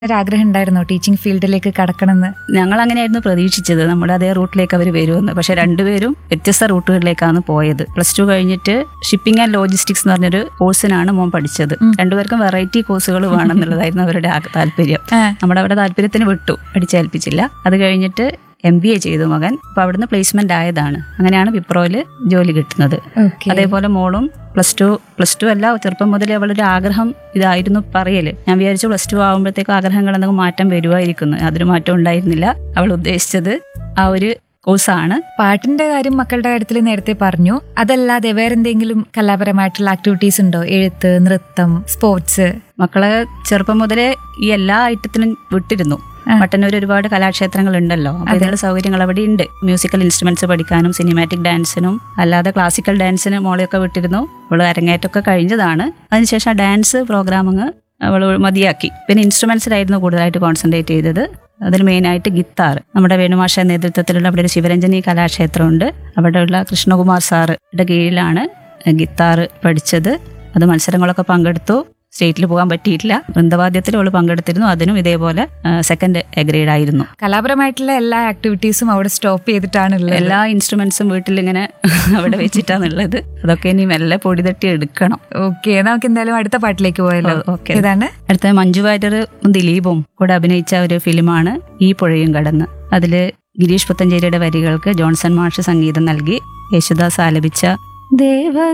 ഒരാഗ്രഹം ഉണ്ടായിരുന്നോ ടീച്ചിങ് ഫീൽഡിലേക്ക് കടക്കണമെന്ന് ഞങ്ങൾ അങ്ങനെയായിരുന്നു പ്രതീക്ഷിച്ചത് നമ്മുടെ അതേ റൂട്ടിലേക്ക് അവർ വരുമെന്ന് പക്ഷെ രണ്ടുപേരും വ്യത്യസ്ത റൂട്ടുകളിലേക്കാണ് പോയത് പ്ലസ് ടു കഴിഞ്ഞിട്ട് ഷിപ്പിംഗ് ആൻഡ് ലോജിസ്റ്റിക്സ് എന്ന് പറഞ്ഞൊരു കോഴ്സിനാണ് മോൻ പഠിച്ചത് രണ്ടുപേർക്കും വെറൈറ്റി കോഴ്സുകൾ വേണമെന്നുള്ളതായിരുന്നു അവരുടെ ആ- താല്പര്യം ആ. നമ്മുടെ അവിടെ താല്പര്യത്തിന് വിട്ടു പഠിച്ചേൽപ്പിച്ചില്ല അത് കഴിഞ്ഞിട്ട് എം ബി എ ചെയ്തു മകൻ അപ്പൊ അവിടുന്ന് പ്ലേസ്മെന്റ് ആയതാണ് അങ്ങനെയാണ് വിപ്രോയില് ജോലി കിട്ടുന്നത് ഓക്കെ അതേപോലെ മോളും പ്ലസ് ടു പ്ലസ് ടു അല്ല ചെറുപ്പം മുതലേ അവളൊരു ആഗ്രഹം ഇതായിരുന്നു പറയല് ഞാൻ വിചാരിച്ചു പ്ലസ് ടു ആകുമ്പോഴത്തേക്കും ആഗ്രഹങ്ങൾ എന്തെങ്കിലും മാറ്റം വരുമായിരിക്കുന്നു അതൊരു മാറ്റം ഉണ്ടായിരുന്നില്ല അവൾ ഉദ്ദേശിച്ചത് ആ ഒരു കോഴ്സാണ് പാട്ടിന്റെ കാര്യം മക്കളുടെ കാര്യത്തിൽ നേരത്തെ പറഞ്ഞു അതല്ലാതെ വേറെന്തെങ്കിലും കലാപരമായിട്ടുള്ള ആക്ടിവിറ്റീസ് ഉണ്ടോ എഴുത്ത് നൃത്തം സ്പോർട്സ് മക്കളെ ചെറുപ്പം മുതലേ ഈ എല്ലാ ഐറ്റത്തിനും വിട്ടിരുന്നു ആ. മട്ടന്നൂർ ഒരുപാട് കലാക്ഷേത്രങ്ങൾ ഉണ്ടല്ലോ അപ്പൊ ഇതിനുള്ള സൗകര്യങ്ങൾ അവിടെ ഉണ്ട് മ്യൂസിക്കൽ ഇൻസ്ട്രുമെന്റ്സ് പഠിക്കാനും സിനിമാറ്റിക് ഡാൻസിനും അല്ലാതെ ക്ലാസിക്കൽ ഡാൻസിന് മോളെയൊക്കെ വിട്ടിരുന്നു അവള് അരങ്ങേറ്റമൊക്കെ കഴിഞ്ഞതാണ് അതിനുശേഷം ഡാൻസ് പ്രോഗ്രാമിങ് അവൾ മതിയാക്കി പിന്നെ ഇൻസ്ട്രുമെന്റ്സിലായിരുന്നു കൂടുതലായിട്ട് കോൺസെൻട്രേറ്റ് ചെയ്തത് അതിൽ മെയിനായിട്ട് ഗിത്താർ നമ്മുടെ വേണുമാഷ നേതൃത്വത്തിലുള്ള അവിടെ ഒരു ശിവരഞ്ജനി കലാക്ഷേത്രമുണ്ട് അവിടെയുള്ള കൃഷ്ണകുമാർ സാറുടെ കീഴിലാണ് ഗിത്താർ പഠിച്ചത് അത് മത്സരങ്ങളൊക്കെ പങ്കെടുത്തു സ്റ്റേറ്റിൽ പോകാൻ പറ്റിയിട്ടില്ല വൃന്ദവാദ്യത്തിൽ അവൾ പങ്കെടുത്തിരുന്നു അതിനും ഇതേപോലെ സെക്കൻഡ് ഗ്രേഡ് ആയിരുന്നു കലാപരമായിട്ടുള്ള എല്ലാ ആക്ടിവിറ്റീസും അവിടെ സ്റ്റോപ്പ് ചെയ്തിട്ടാണുള്ളത് എല്ലാ ഇൻസ്ട്രുമെന്റ്സും വീട്ടിൽ ഇങ്ങനെ അവിടെ വെച്ചിട്ടാണുള്ളത് അതൊക്കെ ഇനി മെല്ലെ പൊടി തട്ടി എടുക്കണം ഓക്കെ നമുക്ക് എന്തായാലും അടുത്ത പാട്ടിലേക്ക് പോയല്ലോ ഓ, okay. ഇതാണ് അടുത്ത മഞ്ജു വാര്യറും ദിലീപും കൂടെ അഭിനയിച്ച ഒരു ഫിലിമാണ് ഈ പുഴയും കടന്ന് അതില് ഗിരീഷ് പുത്തഞ്ചേരിയുടെ വരികൾക്ക് ജോൺസൺ മാഷ് സംഗീതം നൽകി യേശുദാസ് ആലപിച്ച ദേവ